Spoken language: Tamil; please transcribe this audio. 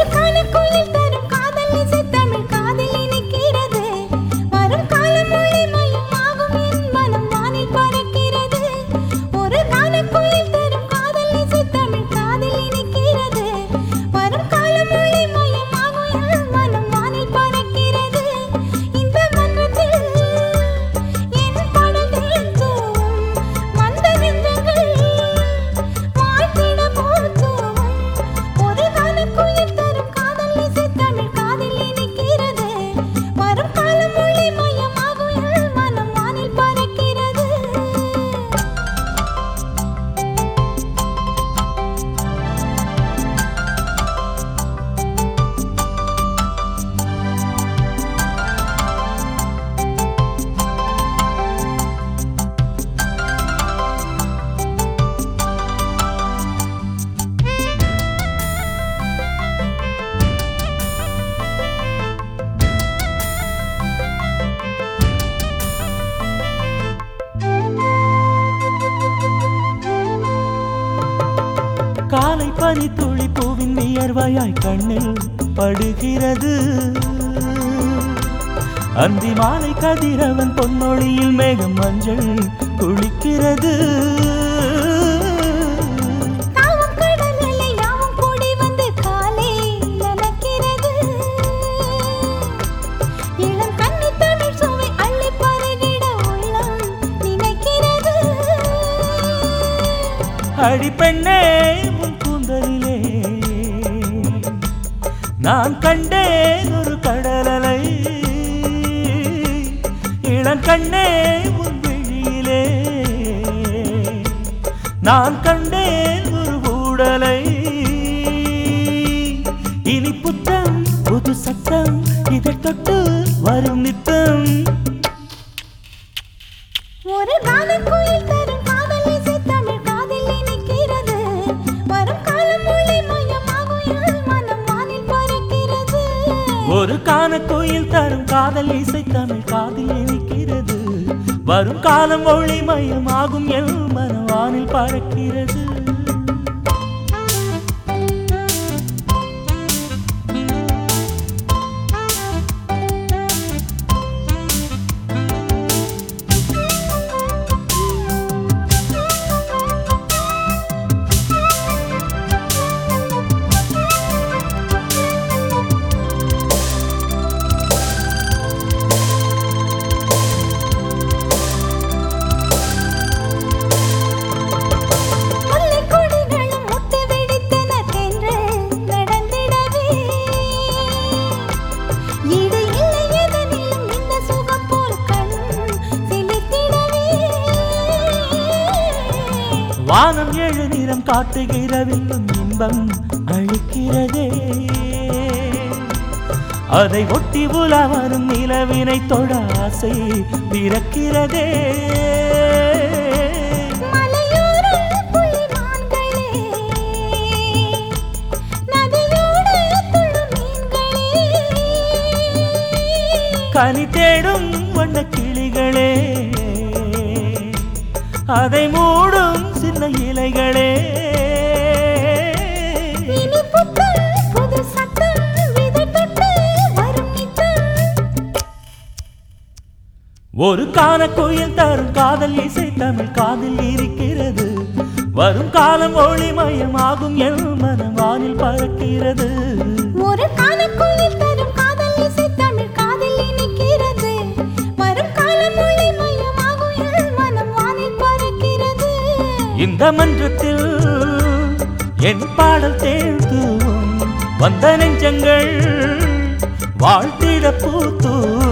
காலக்குயில் தரும் காதல் இசை தமிழ் காதில் இனிக்கிறது வரும் காலம் ஒளிமயமாகும் என் மனம் வானில் பறக்கிறது ஒரு காலக்குயில் தரும் காதல் இசை தமிழ் காதில் இனிக்கிறது வரும் காலம் ஒளிமயமாகும் என் மனம் வானில் பறக்கிறது இந்த மன்றத்தில் என் பாடல் தேர்ந்தோம் மந்த நெஞ்சங்கள் வாழ்த்திட போர்த்தோம் ஒரு காலக்குயில் தரும் காதல் இசை தமிழ் காதில் இனிக்கிறது வரும் காலம் ஒளிமயமாகும் என் மனம் வானில் பறக்கிறது காலை பனி துளி பூவின் வியர்வையாய் கண்ணில் படுகிறது அந்தி மாலை கதிரவன் பொன்னொழியில் மேகம் மஞ்சள் குளிக்கிறது தாவும் கடல் அலை யாவும் கூடி வந்து காலை நனைக்கிறது இளம் கன்னி தமிழ் சுவை அள்ளி பருகிட உள்ளம் நினைக்கிறது அடி பெண்ணே உன் கூந்தலிலே நான் கண்டேன் ஒரு கடலலை இளம் கண்ணே உன் விழியிலே நான் கண்டேன் ஒரு ஊடலை இனி புத்தம் புது சத்தம் இதை தொட்டு வரும் நித்தம் ஒரு காலக்குயில் தரும் காதல் இசை தமிழ் காதில் இனிக்கிறது வரும் காலம் ஒளிமயமாகும் என் மனம் வானில் பறக்கிறது ஒரு கானக்கோயில் தரும் காதல் இசை தமிழ் காதில் இனிக்கிறது வரும் காலம் ஒளிமயமாகும் என் மனவானில் பறக்கிறது முல்லைக் கொடிகளும் முட்டு வெடித்தன தென்றல் நடந்திடவே. ஈடு இல்லை எதனிலும் இந்த சுகம் போல் கண் சிலிர்த்திடவே. வானம் ஏழு நிறம் காட்டுகிறவில்லும் இன்பம் அழிக்கிறதே அதை ஒட்டி உலா வரும் நிலவினை தொட ஆசை பிறக்கிறதே மலையோரம் புலிமான்களே, நதியோடு துள்ளும் மீன்களே. கனி தேடும் வண்ண கிளிகளே அதை மூடும் சின்ன இலைகளே இனி புத்தம் புது சத்தம் விதை தொட்டு வரும் நித்தம் ஒரு கான கோயில் தரும் காதல் இசை தமிழ் காதில் இருக்கிறது வரும் காலம் ஒளிமயமாகும் என் மனம் வானில் பறக்கிறது ஒரு காலக்குயில் தரும் காதல் இசை தமிழ் காதில் இனிக்கிறது வரும் காலம் ஒளிமயமாகும் என் மனம் வானில் பறக்கிறது இந்த மன்றத்தில் என் பாடல் தேர்த்துவோம் வந்த நெஞ்சங்கள் வாழ்த்திட பூத்துவோம்